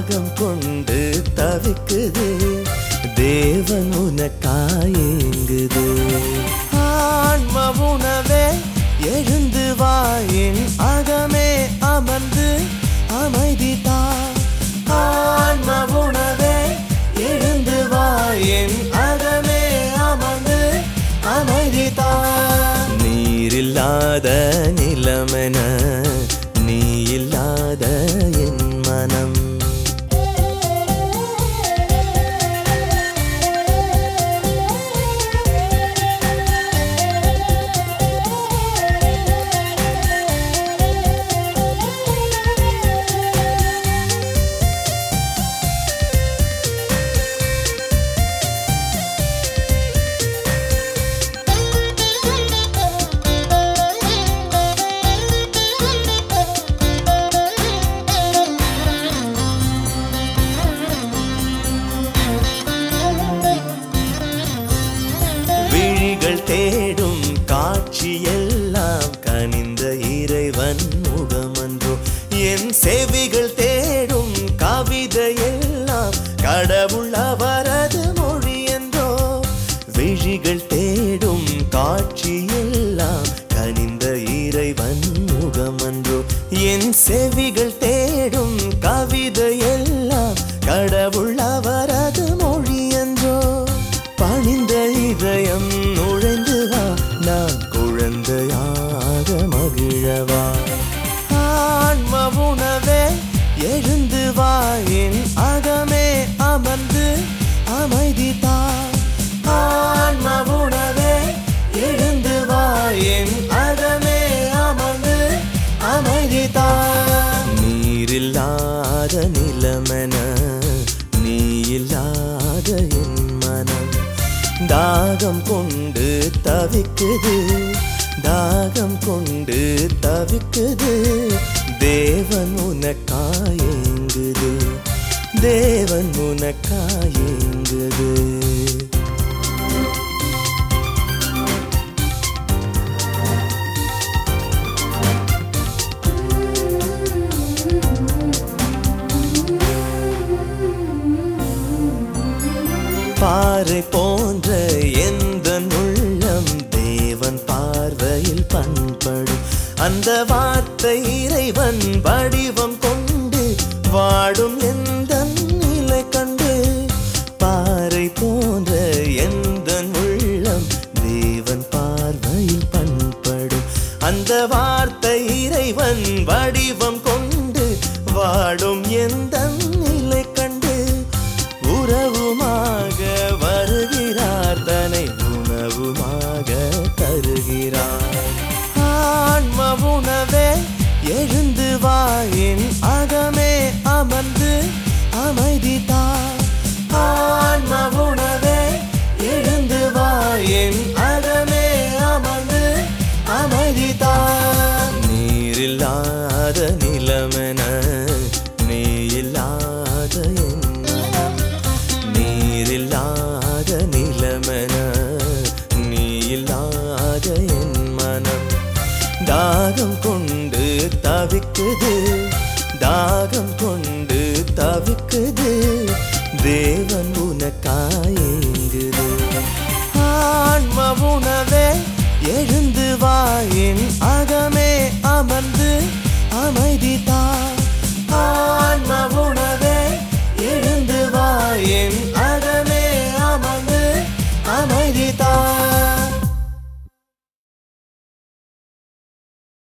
தாகம் கொண்டு தவிக்குது தேவன் உனக்காயேங்குது ஆன்ம உணவே எழுந்து வாயின் அகமே அமர்ந்து அமைதி தா ஆன்ம உணவே எழுந்து வாயின் அகமே அமர்ந்து அமைதி தா நீரில்லாத நிலமென நீ இல்லாத என் மனம் விழிகள் தேடும் காட்சியெல்லாம் கனிந்த இறைவன் முகமன்றோ என் செவிகள் தேடும் கவிதையெல்லாம் கடவுள் அவரது மொழி என்றோ விழிகள் தேடும் காட்சியெல்லாம் கனிந்த இறைவன் முகமன்றோ என் செவிகள் தேடும் கவிதையெல்லாம் கடவுள் அவரது மொழி என்றோ பணிந்த இதயம் நுழைந்து வா நான் குழந்தையாக மகிழவா ஆன்ம உணவே எழுந்து வா என் அகமே அமர்ந்து அமைதி தா ஆன்ம உணவே எழுந்து வா என் அகமே அமர்ந்து அமைதி தா நீரில்லாத நிலமென நீ இல்லாத என் மனம் தாகம் கொண்டு தவிக்குது தாகம் கொண்டு தவிக்குது தேவன் உனக்காயேங்குது தேவன் உனக்காயேங்குது பாறை போன்ற எந்த உள்ளம் தேவன் பார்வையில் பண்படும் அந்த வார்த்தை இறைவன் வடிவம் கொண்டு வாடும் எந்த நிலை கண்டு பாறை போன்ற எந்த உள்ளம் தேவன் பார்வையில் பண்படும் அந்த வார்த்தை இறைவன் வடிவம் கொண்டு வாடும் எந்த நிலை கண்டு உறவுமாக வருகிறார் தனை உணவுமாக தருகிறார் ஆன்ம உணவே எழுந்து வா என் அகமே அமர்ந்து அமைதி தா ஆன்ம உணவே எழுந்து வா என் அகமே அமர்ந்து அமைதி தா நீரில்லாத நிலமென நீ இல்லாத என் மனம். நீரில்லாத நிலமென நீ இல்லாத என் மனம் தாகம் கொண்டு தவிக்குது தாகம் கொண்டு தவிக்குது தேவன் உனக்காயேங்குது ஆன்ம உணவே எழுந்து வா என் அகமே அமர்ந்து அமைதி தா